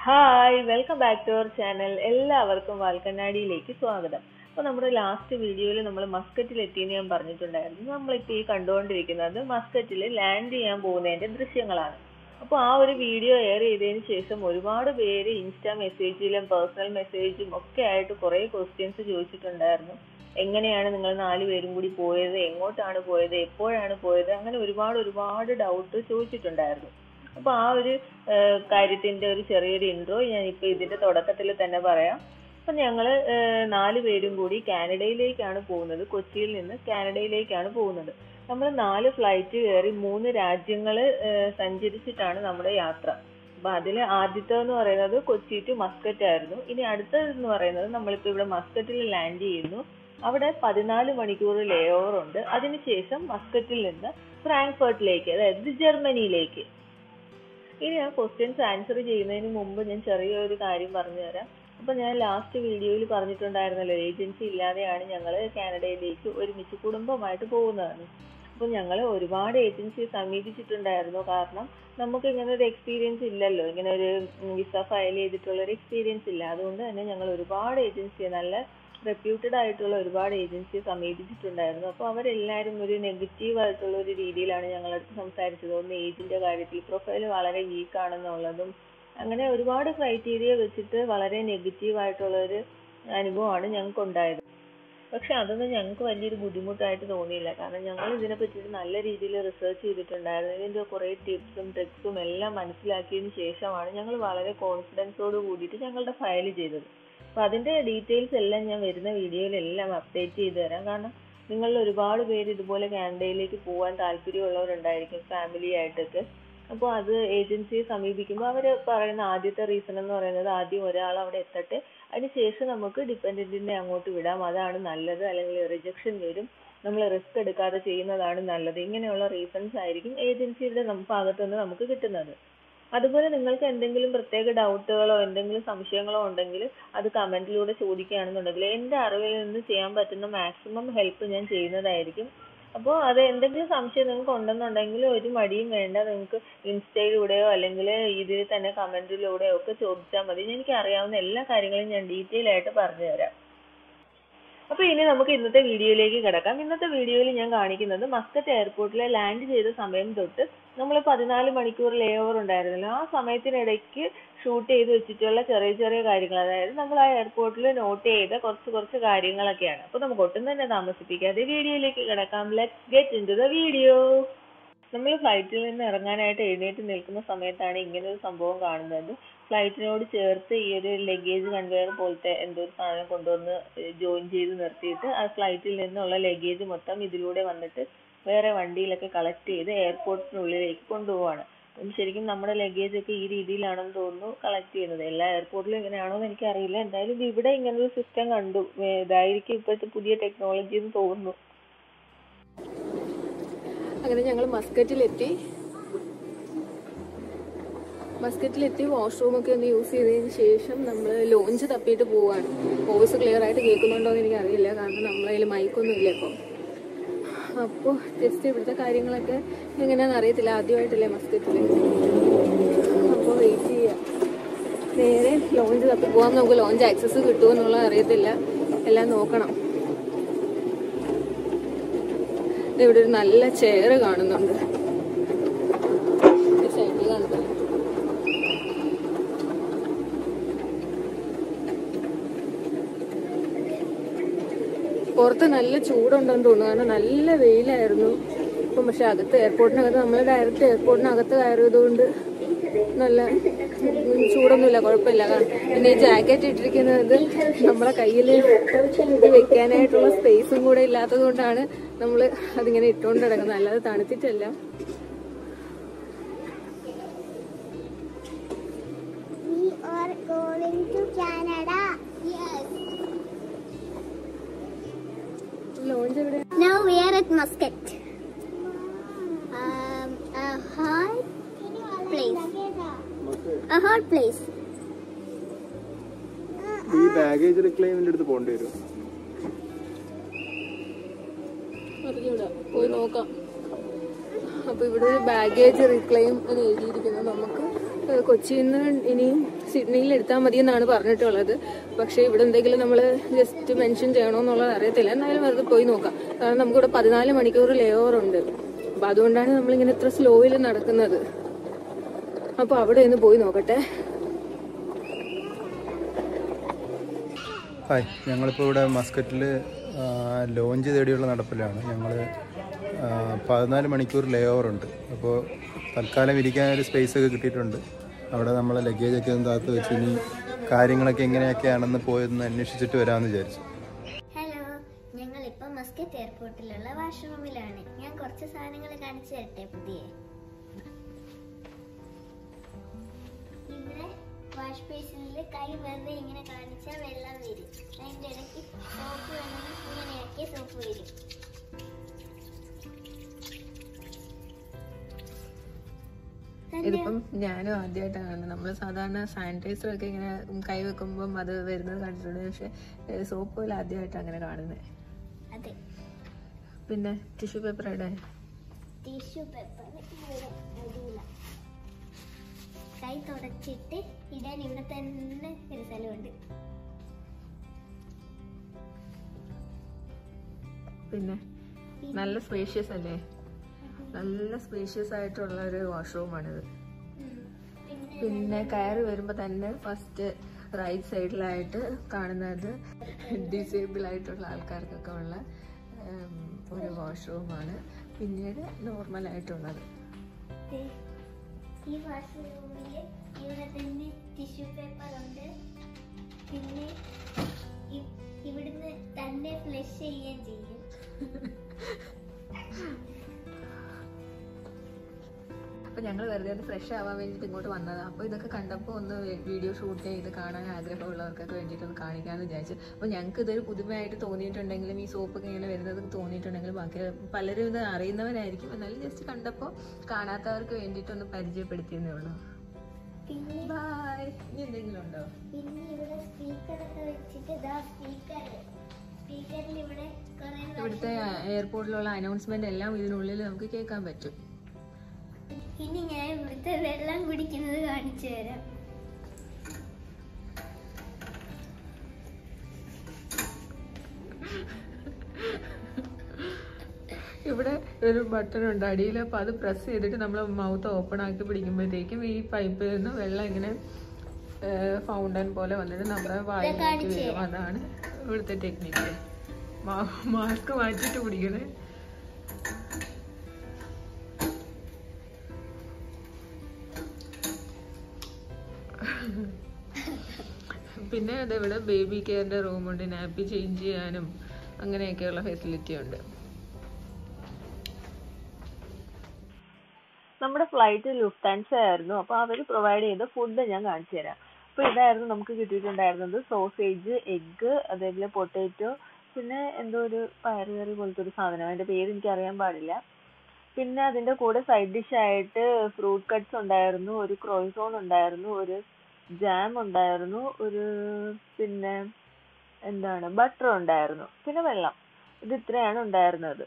Hi welcome back to our channel എല്ലാവർക്കും വാൽക്കണ്ണാടിയിലേക്ക് സ്വാഗതം അപ്പോൾ നമ്മുടെ ലാസ്റ്റ് വീഡിയോയിൽ നമ്മൾ മസ്കറ്റിൽ എത്തിയെന്ന് ഞാൻ പറഞ്ഞിട്ടുണ്ടായിരുന്നു നമ്മളിപ്പോൾ ഈ കണ്ടുകൊണ്ടിരിക്കുന്നത് മസ്കറ്റിൽ ലാൻഡ് ചെയ്യാൻ പോകുന്നതിന്റെ ദൃശ്യങ്ങളാണ് അപ്പോൾ ആ ഒരു വീഡിയോ എയർ ചെയ്തതിന് ശേഷം ഒരുപാട് പേര് ഇൻസ്റ്റാ മെസ്സേജിലും പേഴ്സണൽ മെസ്സേജും ഒക്കെ ആയിട്ട് കുറേ ക്വസ്റ്റ്യൻസ് ചോദിച്ചിട്ടുണ്ടായിരുന്നു എങ്ങനെയാണ് നിങ്ങൾ നാല് പേരും കൂടി പോയത് എങ്ങോട്ടാണ് പോയത് എപ്പോഴാണ് പോയത് അങ്ങനെ ഒരുപാട് ഒരുപാട് ഡൗട്ട് ചോദിച്ചിട്ടുണ്ടായിരുന്നു അപ്പോൾ ആ ഒരു ഏഹ് കാര്യത്തിന്റെ ഒരു ചെറിയൊരു ഇൻട്രോ ഞാൻ ഇപ്പൊ ഇതിന്റെ തുടക്കത്തിൽ തന്നെ പറയാം അപ്പൊ ഞങ്ങള് ഏഹ് നാല് പേരും കൂടി കാനഡയിലേക്കാണ് പോകുന്നത് കൊച്ചിയിൽ നിന്ന് കാനഡയിലേക്കാണ് പോകുന്നത് നമ്മൾ നാല് ഫ്ലൈറ്റ് കയറി മൂന്ന് രാജ്യങ്ങൾ സഞ്ചരിച്ചിട്ടാണ് നമ്മുടെ യാത്ര അപ്പൊ അതിൽ ആദ്യത്തെ എന്ന് പറയുന്നത് കൊച്ചി ടു മസ്കറ്റ് ആയിരുന്നു ഇനി അടുത്തത് എന്ന് പറയുന്നത് നമ്മളിപ്പോ ഇവിടെ മസ്കറ്റിൽ ലാൻഡ് ചെയ്യുന്നു അവിടെ പതിനാല് മണിക്കൂർ ലേ ഓവർ ഉണ്ട് അതിനുശേഷം മസ്കറ്റിൽ നിന്ന് ഫ്രാങ്ക്ഫർട്ടിലേക്ക് അതായത് ജർമ്മനിയിലേക്ക് ഇനി ഞാൻ ക്വസ്റ്റ്യൻസ് ആൻസർ ചെയ്യുന്നതിന് മുമ്പ് ഞാൻ ചെറിയൊരു കാര്യം പറഞ്ഞു തരാം അപ്പൊ ഞാൻ ലാസ്റ്റ് വീഡിയോയിൽ പറഞ്ഞിട്ടുണ്ടായിരുന്നല്ലോ ഏജൻസി ഇല്ലാതെയാണ് ഞങ്ങൾ കാനഡയിലേക്ക് ഒരുമിച്ച് കുടുംബമായിട്ട് പോകുന്നതെന്ന് അപ്പൊ ഞങ്ങൾ ഒരുപാട് ഏജൻസിയെ സമീപിച്ചിട്ടുണ്ടായിരുന്നു കാരണം നമുക്ക് ഇങ്ങനെ ഒരു എക്സ്പീരിയൻസ് ഇല്ലല്ലോ ഇങ്ങനെ ഒരു വിസ ഫയൽ ചെയ്തിട്ടുള്ള ഒരു എക്സ്പീരിയൻസ് ഇല്ല അതുകൊണ്ട് തന്നെ ഞങ്ങൾ ഒരുപാട് ഏജൻസിയെ നല്ല റെപ്യൂട്ടഡ് ആയിട്ടുള്ള ഒരുപാട് ഏജൻസിയെ സമീപിച്ചിട്ടുണ്ടായിരുന്നു അപ്പോൾ അവരെല്ലാവരും ഒരു നെഗറ്റീവ് ആയിട്ടുള്ള ഒരു രീതിയിലാണ് ഞങ്ങളടുത്ത് സംസാരിച്ചത് ഒന്ന് ഏജിന്റെ കാര്യത്തിൽ പ്രൊഫൈൽ വളരെ വീക്ക് ആണെന്നുള്ളതും അങ്ങനെ ഒരുപാട് ക്രൈറ്റീരിയ വെച്ചിട്ട് വളരെ നെഗറ്റീവ് ആയിട്ടുള്ള ഒരു അനുഭവമാണ് ഞങ്ങൾക്ക് ഉണ്ടായത് പക്ഷെ അതൊന്നും ഞങ്ങൾക്ക് വലിയൊരു ബുദ്ധിമുട്ടായിട്ട് തോന്നിയില്ല കാരണം ഞങ്ങൾ ഇതിനെ പറ്റിയിട്ട് നല്ല രീതിയിൽ റിസർച്ച് ചെയ്തിട്ടുണ്ടായിരുന്നു ഇതിന്റെ കുറേ ടിപ്സും ട്രിക്സും എല്ലാം മനസ്സിലാക്കിയതിന് ശേഷമാണ് ഞങ്ങൾ വളരെ കോൺഫിഡൻസോട് കൂടിയിട്ട് ഞങ്ങളുടെ ഫയൽ ചെയ്തത് അപ്പൊ അതിന്റെ ഡീറ്റെയിൽസ് എല്ലാം ഞാൻ വരുന്ന വീഡിയോയിലെല്ലാം അപ്ഡേറ്റ് ചെയ്തു തരാം കാരണം നിങ്ങളിൽ ഒരുപാട് പേര് ഇതുപോലെ കാനഡയിലേക്ക് പോകാൻ താല്പര്യമുള്ളവരുണ്ടായിരിക്കും ഫാമിലി ആയിട്ടൊക്കെ അപ്പോൾ അത് ഏജൻസിയെ സമീപിക്കുമ്പോൾ അവർ പറയുന്ന ആദ്യത്തെ റീസൺ എന്ന് പറയുന്നത് ആദ്യം ഒരാൾ അവിടെ എത്തട്ടെ അതിനുശേഷം നമുക്ക് ഡിപ്പെൻഡന്റിനെ അങ്ങോട്ട് വിടാം അതാണ് നല്ലത് അല്ലെങ്കിൽ റിജക്ഷൻ വരും നമ്മൾ റിസ്ക് എടുക്കാതെ ചെയ്യുന്നതാണ് നല്ലത് ഇങ്ങനെയുള്ള റീസൺസ് ആയിരിക്കും ഏജൻസിയുടെ ഭാഗത്തു നിന്ന് നമുക്ക് കിട്ടുന്നത് അതുപോലെ നിങ്ങൾക്ക് എന്തെങ്കിലും പ്രത്യേക ഡൗട്ടുകളോ എന്തെങ്കിലും സംശയങ്ങളോ ഉണ്ടെങ്കിൽ അത് കമന്റിലൂടെ ചോദിക്കുകയാണെന്നുണ്ടെങ്കിൽ എൻ്റെ അറിവിൽ നിന്ന് ചെയ്യാൻ പറ്റുന്ന മാക്സിമം ഹെൽപ്പ് ഞാൻ ചെയ്യുന്നതായിരിക്കും അപ്പോൾ അത് എന്തെങ്കിലും സംശയം നിങ്ങൾക്ക് ഉണ്ടെന്നുണ്ടെങ്കിൽ ഒരു മടിയും വേണ്ട നിങ്ങൾക്ക് ഇൻസ്റ്റയിലൂടെയോ അല്ലെങ്കിൽ ഇതിൽ തന്നെ കമന്റിലൂടെയോ ഒക്കെ ചോദിച്ചാൽ മതി എനിക്ക് അറിയാവുന്ന എല്ലാ കാര്യങ്ങളും ഞാൻ ഡീറ്റെയിൽ ആയിട്ട് പറഞ്ഞു തരാം അപ്പൊ ഇനി നമുക്ക് ഇന്നത്തെ വീഡിയോയിലേക്ക് കിടക്കാം ഇന്നത്തെ വീഡിയോയിൽ ഞാൻ കാണിക്കുന്നത് മസ്കറ്റ് എയർപോർട്ടിൽ ലാൻഡ് ചെയ്ത സമയം തൊട്ട് നമ്മൾ പതിനാല് മണിക്കൂർ ലേ ഓവർ ഉണ്ടായിരുന്നല്ലോ ആ സമയത്തിനിടയ്ക്ക് ഷൂട്ട് ചെയ്ത് വെച്ചിട്ടുള്ള ചെറിയ ചെറിയ കാര്യങ്ങൾ അതായത് നമ്മൾ ആ എയർപോർട്ടിൽ നോട്ട് ചെയ്ത കുറച്ച് കുറച്ച് കാര്യങ്ങളൊക്കെയാണ് അപ്പൊ നമുക്ക് ഒട്ടും തന്നെ താമസിപ്പിക്കാതെ വീഡിയോയിലേക്ക് കിടക്കാം let's get into the video നമ്മൾ ഫ്ലൈറ്റിൽ നിന്ന് ഇറങ്ങാനായിട്ട് എഴുന്നേറ്റ് നിൽക്കുന്ന സമയത്താണ് ഇങ്ങനെ ഒരു സംഭവം കാണുന്നത് ഫ്ലൈറ്റിനോട് ചേർത്ത് ഈ ഒരു ലഗേജ് കൺവെയർ പോലത്തെ എന്തോ ഒരു സാധനം കൊണ്ടുവന്ന് ജോയിൻ ചെയ്ത് നിർത്തിയിട്ട് ആ ഫ്ലൈറ്റിൽ നിന്നുള്ള ലഗേജ് മൊത്തം ഇതിലൂടെ വന്നിട്ട് വേറെ വണ്ടിയിലൊക്കെ കളക്ട് ചെയ്ത് എയർപോർട്ടിനുള്ളിലേക്ക് കൊണ്ടുപോവാണ് അപ്പം ശരിക്കും നമ്മുടെ ലഗേജ് ഒക്കെ ഈ രീതിയിലാണെന്ന് തോന്നുന്നു കളക്ട് ചെയ്യുന്നത് എല്ലാ എയർപോർട്ടിലും ഇങ്ങനെയാണോ എന്ന് എനിക്കറിയില്ല എന്തായാലും ഇവിടെ ഇങ്ങനെ ഒരു സിസ്റ്റം കണ്ടു ഇതായിരിക്കും ഇപ്പോഴത്തെ പുതിയ ടെക്നോളജി എന്ന് തോന്നുന്നു അങ്ങനെ ഞങ്ങൾ മസ്കറ്റിലെത്തി മസ്കറ്റിലെത്തി വാഷ്റൂമൊക്കെ ഒന്ന് യൂസ് ചെയ്തതിന് ശേഷം നമ്മൾ ലോഞ്ച് തപ്പിയിട്ട് പോവാണ് വോയിസ് ക്ലിയർ ആയിട്ട് കേൾക്കുന്നുണ്ടോ എന്ന് എനിക്കറിയില്ല കാരണം നമ്മളതിൽ മൈക്കൊന്നും ഇല്ല ഇപ്പോൾ അപ്പോൾ ജസ്റ്റ് ഇവിടുത്തെ കാര്യങ്ങളൊക്കെ എങ്ങനെയാണെന്ന് അറിയത്തില്ല ആദ്യമായിട്ടല്ലേ മസ്കറ്റിൽ അപ്പോൾ വെയിറ്റ് ചെയ്യാം നേരെ ലോഞ്ച് തപ്പി പോകാൻ നമുക്ക് ലോഞ്ച് ആക്സസ് കിട്ടുമോ എന്നുള്ളത് അറിയത്തില്ല എല്ലാം നോക്കണം ഇവിടെ ഒരു നല്ല ചെയർ കാണുന്നുണ്ട് സൈഡിൽ കാണുന്നത് പുറത്ത് നല്ല ചൂടുണ്ടെന്ന് തോന്നുന്നു കാരണം നല്ല വെയിലായിരുന്നു ഇപ്പം പക്ഷെ അകത്ത് എയർപോർട്ടിനകത്ത് നമ്മൾ ഡയറക്റ്റ് എയർപോർട്ടിനകത്ത് കയറിയതുകൊണ്ട് നല്ല ചൂടൊന്നുമില്ല കുഴപ്പമില്ല കാരണം പിന്നെ ഈ ജാക്കറ്റ് ഇട്ടിരിക്കുന്നത് നമ്മളെ കയ്യിൽ ഇത് വെക്കാനായിട്ടുള്ള സ്പേസും കൂടെ ഇല്ലാത്തത് കൊണ്ടാണ് നമ്മൾ അതിങ്ങനെ ഇട്ടുകൊണ്ട് കിടക്കുന്നത് അല്ലാതെ തണുത്തിട്ടല്ല We are going to Canada. Yes. Lounge എവിടെ Now we are at Muscat. Um, a hot place. A hot place. ഈ ബാഗേജ് റിക്ലൈമിന്റെ അടുത്ത് പോകേണ്ടി വരും അറിഞ്ഞൂടാ പോയി നോക്കാം അപ്പൊ ഇവിടെ ഒരു ബാഗേജ് റിക്ലെയിം എന്ന് എഴുതിയിരിക്കുന്നത് നമുക്ക് ഏഹ് കൊച്ചിയിൽ നിന്ന് ഇനിയും സിഡ്നിയിൽ എടുത്താൽ മതി എന്നാണ് പറഞ്ഞിട്ടുള്ളത് പക്ഷേ ഇവിടെ എന്തെങ്കിലും നമ്മൾ ജസ്റ്റ് മെൻഷൻ ചെയ്യണമെന്നുള്ളത് അറിയത്തില്ല എന്നാലും വെറുതെ പോയി നോക്കാം കാരണം നമുക്കിവിടെ പതിനാല് മണിക്കൂർ ലേ ഓവർ ഉണ്ട് അപ്പം അതുകൊണ്ടാണ് നമ്മളിങ്ങനെ ഇത്ര സ്ലോയിൽ നടക്കുന്നത് അപ്പോൾ അവിടെ ഒന്ന് പോയി നോക്കട്ടെ ഹായ് ഞങ്ങളിപ്പോൾ ഇവിടെ മസ്കറ്റിൽ ലോഞ്ച് തേടിയുള്ള നടപ്പിലാണ് ഞങ്ങൾ പതിനാല് മണിക്കൂർ ലേ ഓവർ ഉണ്ട് അപ്പോൾ തൽക്കാലം ഇരിക്കാൻ ഒരു സ്പേസ് ഒക്കെ കിട്ടിയിട്ടുണ്ട് അവിടെ നമ്മൾ ലഗേജൊക്കെ ഒന്ന് താത്ത് വെച്ച് ഇനി കാര്യങ്ങളൊക്കെ എങ്ങനെയൊക്കെയാണെന്ന് പോയൊന്ന് അന്വേഷിച്ചിട്ട് വരാമെന്ന് വിചാരിച്ചു ഹലോ ഞങ്ങൾ ഇപ്പൊ മസ്കറ്റ് എയർപോർട്ടിലുള്ള വാഷ്റൂമിലാണ് ഞാൻ കുറച്ച് സാധനങ്ങൾ കാണിച്ചു തരട്ടെ പുതിയ ഇവിടെ വാഷ് ബേസിനിൽ കൈ വെറുതെ ഇങ്ങനെ കാണിച്ചാൽ വെള്ളം വരും അതിന്റെ ഇടയ്ക്ക് സോപ്പ് വേണമെങ്കിൽ ഇങ്ങനെയാക്കിയ സോപ്പ് വരും ഇതിപ്പം ഞാനും ആദ്യമായിട്ടാണ് കാണുന്നത് നമ്മൾ സാധാരണ സാനിറ്റൈസർ ഒക്കെ ഇങ്ങനെ കൈ വെക്കുമ്പം അത് വരുന്നത് കണ്ടിട്ടുണ്ട് പക്ഷെ സോപ്പ് പോലെ ആദ്യമായിട്ട് അങ്ങനെ കാണുന്നത് അതെ പിന്നെ ടിഷ്യൂ പേപ്പർ ഇടാൻ ടിഷ്യൂ പേപ്പർ ഇവിടെ അടിയില കൈ തുടച്ചിട്ട് ഇടാൻ ഇവിടെ തന്നെ ഒരു സ്ഥലമുണ്ട് പിന്നെ നല്ല സ്പേഷ്യസ് അല്ലേ നല്ല സ്പേഷ്യസ് ആയിട്ടുള്ള ഒരു വാഷ്റൂമാണിത് പിന്നെ കയറി വരുമ്പോൾ തന്നെ ഫസ്റ്റ് റൈറ്റ് സൈഡിലായിട്ട് കാണുന്നത് ഡിസേബിൾ ആയിട്ടുള്ള ആൾക്കാർക്കൊക്കെ ഉള്ള ഉം, ഒരു വാഷ്റൂമാണ് പിന്നീട് നോർമൽ ആയിട്ടുള്ളത് ദേ, ഈ വാഷ്റൂമിൽ ഇവിടെ തന്നെ ടിഷ്യൂ പേപ്പർ ഉണ്ട് പിന്നെ ഇ- ഇവിടുന്ന് തന്നെ ഫ്ലഷ് ചെയ്യുകയും ചെയ്യും അപ്പോൾ ഞങ്ങൾ വെറുതെ ഒന്ന് ഫ്രഷ് ആവാൻ വേണ്ടിയിട്ട് ഇങ്ങോട്ട് വന്നതാണ് അപ്പോൾ ഇതൊക്കെ കണ്ടപ്പോൾ ഒന്ന് വീഡിയോ ഷൂട്ട് ചെയ്ത് കാണാൻ ആഗ്രഹമുള്ളവർക്കൊക്കെ വേണ്ടിയിട്ട് ഒന്ന് കാണിക്കാമെന്ന് വിചാരിച്ചു അപ്പോൾ ഞങ്ങൾക്ക് ഇതൊരു പുതുമയായിട്ട് തോന്നിയിട്ടുണ്ടെങ്കിലും ഈ സോപ്പൊക്കെ ഇങ്ങനെ വരുന്നത് തോന്നിയിട്ടുണ്ടെങ്കിലും ബാക്കി പലരും ഇത് അറിയുന്നവരായിരിക്കും എന്നാലും ജസ്റ്റ് കണ്ടപ്പോൾ കാണാത്തവർക്ക് വേണ്ടിയിട്ട് ഒന്ന് പരിചയപ്പെടുത്തിയെന്നേ ഉള്ളൂ പിന്നെ ബായ് ഇനി എന്തെങ്കിലും ഉണ്ടോ പിന്നെ ഇവിടെ സ്പീക്കറൊക്കെ വെച്ചിട്ട് ഇതാ സ്പീക്കർ സ്പീക്കറിൽ ഇവിടെ കുറെ ഇവിടുത്തെ എയർപോർട്ടിലുള്ള അനൗൺസ്മെന്റ് എല്ലാം ഇതിനുള്ളിൽ നമുക്ക് കേൾക്കാൻ പറ്റും ഇനി ഞാൻ ഇവിടുത്തെ വെള്ളം കുടിക്കുന്നത് കാണിച്ചു തരാം ഇവിടെ ഒരു ബട്ടൺ ഉണ്ട് അടിയിൽ അപ്പോൾ അത് പ്രസ് ചെയ്തിട്ട് നമ്മൾ മൗത്ത് ഓപ്പൺ ആക്കി പിടിക്കുമ്പോഴത്തേക്കും ഈ പൈപ്പിൽ നിന്ന് വെള്ളം ഇങ്ങനെ ഫൗണ്ടൻ പോലെ വന്നിട്ട് നമ്മുടെ വായിലേക്ക് വരും അതാണ് ഇവിടുത്തെ ടെക്നിക്ക് മാസ്ക് മാറ്റിയിട്ട് കുടിക്കണേ പിന്നെ അതിവിടെ ബേബി കെയറിന്റെ റൂമുണ്ട് നാപ്പി ചേഞ്ച് ചെയ്യാനും അങ്ങനെയൊക്കെയുള്ള ഫെസിലിറ്റി ഉണ്ട് നമ്മുടെ ഫ്ലൈറ്റ് ലുഫ്താൻസ ആയിരുന്നു അപ്പോൾ അവർ പ്രൊവൈഡ് ചെയ്ത ഫുഡ് ഞാൻ കാണിച്ചു തരാം അപ്പോൾ ഇതായിരുന്നു നമുക്ക് കിട്ടിയിട്ടുണ്ടായിരുന്നത് സോസേജ് എഗ്ഗ് അതേപോലെ പൊട്ടാറ്റോ പിന്നെ എന്തോ ഒരു പയറുകറി പോലത്തെ ഒരു സാധനം അതിന്റെ പേര് എനിക്ക് അറിയാൻ പാടില്ല പിന്നെ അതിന്റെ കൂടെ സൈഡ് ഡിഷ് ആയിട്ട് ഫ്രൂട്ട് കട്ട്സ് ഉണ്ടായിരുന്നു ഒരു ക്രോയിസോൺ ഉണ്ടായിരുന്നു ഒരു ജാം ഉണ്ടായിരുന്നു ഒരു പിന്നെ എന്താണ് ബട്ടർ ഉണ്ടായിരുന്നു പിന്നെ വെള്ളം ഇത് ഇത്രയാണ് ഉണ്ടായിരുന്നത്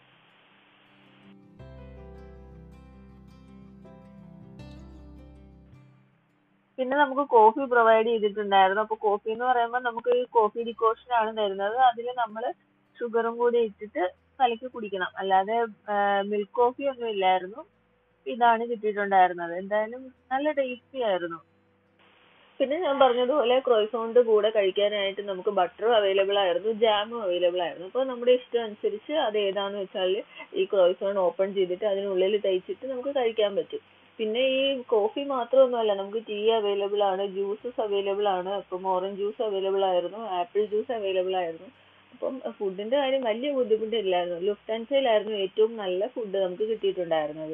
പിന്നെ നമുക്ക് കോഫി പ്രൊവൈഡ് ചെയ്തിട്ടുണ്ടായിരുന്നു അപ്പൊ കോഫി എന്ന് പറയുമ്പോൾ നമുക്ക് കോഫി ഡിക്കോഷൻ ആണ് തരുന്നത് അതിൽ നമ്മൾ ഷുഗറും കൂടി ഇട്ടിട്ട് കലക്കി കുടിക്കണം അല്ലാതെ മിൽക്ക് കോഫി ഒന്നും ഇല്ലായിരുന്നു ഇതാണ് കിട്ടിയിട്ടുണ്ടായിരുന്നത് എന്തായാലും നല്ല ടേസ്റ്റി ആയിരുന്നു പിന്നെ ഞാൻ പറഞ്ഞതുപോലെ ക്രോയിസോണിന്റെ കൂടെ കഴിക്കാനായിട്ട് നമുക്ക് ബട്ടറും അവൈലബിൾ ആയിരുന്നു ജാമും അവൈലബിൾ ആയിരുന്നു അപ്പോൾ നമ്മുടെ ഇഷ്ടം അനുസരിച്ച് അത് ഏതാന്ന് വെച്ചാൽ ഈ ക്രോയിസോൺ ഓപ്പൺ ചെയ്തിട്ട് അതിനുള്ളിൽ തയ്ച്ചിട്ട് നമുക്ക് കഴിക്കാൻ പറ്റും പിന്നെ ഈ കോഫി മാത്രമൊന്നുമല്ല നമുക്ക് ടീ അവൈലബിൾ ആണ് ജ്യൂസസ് അവൈലബിൾ ആണ് അപ്പം ഓറഞ്ച് ജ്യൂസ് അവൈലബിൾ ആയിരുന്നു ആപ്പിൾ ജ്യൂസ് അവൈലബിൾ ആയിരുന്നു അപ്പം ഫുഡിന്റെ കാര്യം വലിയ ബുദ്ധിമുട്ടില്ലായിരുന്നു ലുഫ്താൻസയിലായിരുന്നു ഏറ്റവും നല്ല ഫുഡ് നമുക്ക് കിട്ടിയിട്ടുണ്ടായിരുന്നത്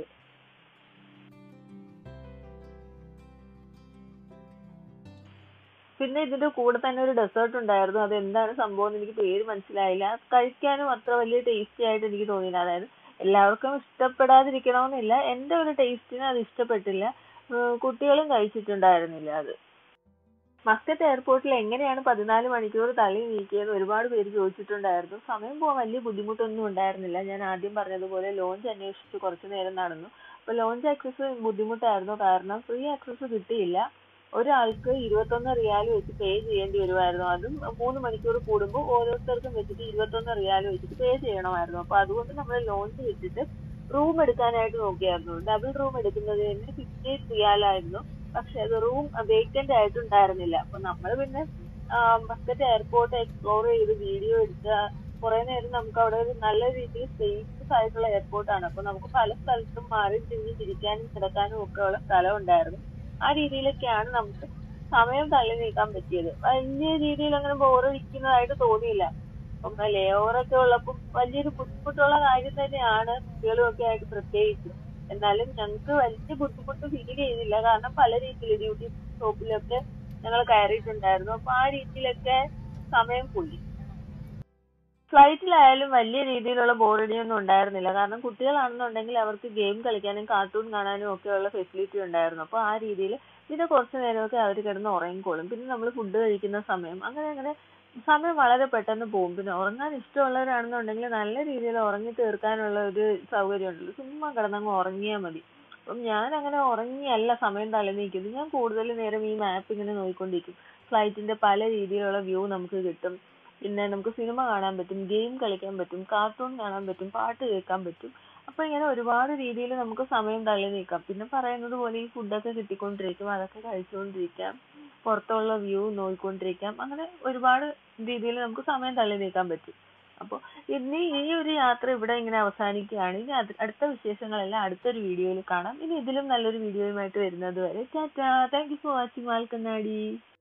പിന്നെ ഇതിന്റെ കൂടെ തന്നെ ഒരു ഡെസേർട്ട് ഉണ്ടായിരുന്നു അത് എന്താണ് സംഭവം എന്ന് എനിക്ക് പേര് മനസ്സിലായില്ല കഴിക്കാനും അത്ര വലിയ ടേസ്റ്റി ആയിട്ട് എനിക്ക് തോന്നിയില്ല അതായത് എല്ലാവർക്കും ഇഷ്ടപ്പെടാതിരിക്കണമെന്നില്ല എൻ്റെ ഒരു ടേസ്റ്റിന് അത് ഇഷ്ടപ്പെട്ടില്ല ഏർ കുട്ടികളും കഴിച്ചിട്ടുണ്ടായിരുന്നില്ല അത് മസ്കറ്റ് എയർപോർട്ടിൽ എങ്ങനെയാണ് പതിനാല് മണിക്കൂർ തള്ളി നീക്കിയത് ഒരുപാട് പേര് ചോദിച്ചിട്ടുണ്ടായിരുന്നു സമയം പോകാൻ വലിയ ബുദ്ധിമുട്ടൊന്നും ഉണ്ടായിരുന്നില്ല ഞാൻ ആദ്യം പറഞ്ഞതുപോലെ ലോഞ്ച് അന്വേഷിച്ച് കുറച്ചു നേരം നടന്നു അപ്പൊ ലോഞ്ച് ആക്സസ് ബുദ്ധിമുട്ടായിരുന്നു കാരണം ഫ്രീ ആക്സസ് കിട്ടിയില്ല ഒരാൾക്ക് ഇരുപത്തൊന്ന് റിയാൽ വെച്ച് പേ ചെയ്യേണ്ടി വരുമായിരുന്നു അതും മൂന്ന് മണിക്കൂർ കൂടുമ്പോൾ ഓരോരുത്തർക്കും വെച്ചിട്ട് ഇരുപത്തൊന്ന് റിയാൽ വെച്ചിട്ട് പേ ചെയ്യണമായിരുന്നു അപ്പൊ അതുകൊണ്ട് നമ്മൾ ലോഞ്ച് വിട്ടിട്ട് റൂം എടുക്കാനായിട്ട് നോക്കിയായിരുന്നു ഡബിൾ റൂം എടുക്കുന്നതിന് ഫിഫ്റ്റി റിയാലായിരുന്നു പക്ഷെ അത് റൂം വേക്കന്റ് ആയിട്ടുണ്ടായിരുന്നില്ല അപ്പൊ നമ്മൾ പിന്നെ മസ്കറ്റ് എയർപോർട്ട് എക്സ്പ്ലോർ ചെയ്ത് വീഡിയോ എടുത്ത കുറെ നേരം നമുക്ക് അവിടെ ഒരു നല്ല രീതിയിൽ സ്പേഷ്യസ് ആയിട്ടുള്ള എയർപോർട്ടാണ് അപ്പൊ നമുക്ക് പല സ്ഥലത്തും മാറി തിരിഞ്ഞ് തിരിക്കാനും കിടക്കാനും ഒക്കെ ഉള്ള സ്ഥലം ഉണ്ടായിരുന്നു ആ രീതിയിലൊക്കെയാണ് നമുക്ക് സമയം തള്ളി നീക്കാൻ പറ്റിയത് വലിയ രീതിയിൽ അങ്ങനെ ബോറടിക്കുന്നതായിട്ട് തോന്നിയില്ല അപ്പം ലേ ഓവറൊക്കെ ഉള്ളപ്പോൾ വലിയൊരു ബുദ്ധിമുട്ടുള്ള കാര്യം തന്നെയാണ് കുട്ടികളും ഒക്കെ ആയിട്ട് പ്രത്യേകിച്ച് എന്നാലും ഞങ്ങൾക്ക് വലിയ ബുദ്ധിമുട്ട് ഫീൽ ചെയ്തില്ല കാരണം പല രീതിയിൽ ഡ്യൂട്ടി ഷോപ്പിലൊക്കെ ഞങ്ങൾ കയറിയിട്ടുണ്ടായിരുന്നു അപ്പൊ ആ രീതിയിലൊക്കെ സമയം പോയി ഫ്ലൈറ്റിലായാലും വലിയ രീതിയിലുള്ള ബോറടിയൊന്നും ഉണ്ടായിരുന്നില്ല കാരണം കുട്ടികളാണെന്നുണ്ടെങ്കിൽ അവർക്ക് ഗെയിം കളിക്കാനും കാർട്ടൂൺ കാണാനും ഒക്കെയുള്ള ഫെസിലിറ്റി ഉണ്ടായിരുന്നു അപ്പോൾ ആ രീതിയിൽ പിന്നെ കുറച്ച് നേരമൊക്കെ അവർ കിടന്ന് ഉറങ്ങിക്കോളും പിന്നെ നമ്മൾ ഫുഡ് കഴിക്കുന്ന സമയം അങ്ങനെ അങ്ങനെ സമയം വളരെ പെട്ടെന്ന് പോകും പിന്നെ ഉറങ്ങാൻ ഇഷ്ടമുള്ളവരാണെന്നുണ്ടെങ്കിൽ നല്ല രീതിയിൽ ഉറങ്ങി തീർക്കാനുള്ള ഒരു സൗകര്യം ഉണ്ടല്ലോ ചുമ്മാ കിടന്നങ്ങ് ഉറങ്ങിയാൽ മതി അപ്പം ഞാൻ അങ്ങനെ ഉറങ്ങിയല്ല സമയം തള്ളി നീക്കുന്നത് ഞാൻ കൂടുതൽ നേരം ഈ മാപ്പ് ഇങ്ങനെ നോക്കിക്കൊണ്ടിരിക്കും ഫ്ലൈറ്റിന്റെ പല രീതിയിലുള്ള വ്യൂ നമുക്ക് കിട്ടും പിന്നെ നമുക്ക് സിനിമ കാണാൻ പറ്റും ഗെയിം കളിക്കാൻ പറ്റും കാർട്ടൂൺ കാണാൻ പറ്റും പാട്ട് കേൾക്കാൻ പറ്റും അപ്പൊ ഇങ്ങനെ ഒരുപാട് രീതിയിൽ നമുക്ക് സമയം തള്ളി നീക്കാം പിന്നെ പറയുന്നത് പോലെ ഈ ഫുഡൊക്കെ കിട്ടിക്കൊണ്ടിരിക്കും അതൊക്കെ കഴിച്ചുകൊണ്ടിരിക്കാം പുറത്തുള്ള വ്യൂ നോക്കിക്കൊണ്ടിരിക്കാം അങ്ങനെ ഒരുപാട് രീതിയിൽ നമുക്ക് സമയം തള്ളി നീക്കാൻ പറ്റും അപ്പോൾ ഇനി ഈ ഒരു യാത്ര ഇവിടെ ഇങ്ങനെ അവസാനിക്കുകയാണ് ഇനി അത് അടുത്ത വിശേഷങ്ങളെല്ലാം അടുത്തൊരു വീഡിയോയിൽ കാണാം ഇനി ഇതിലും നല്ലൊരു വീഡിയോയുമായിട്ട് വരുന്നത് വരെ tata thank you for watching വാൽക്കണ്ണാടി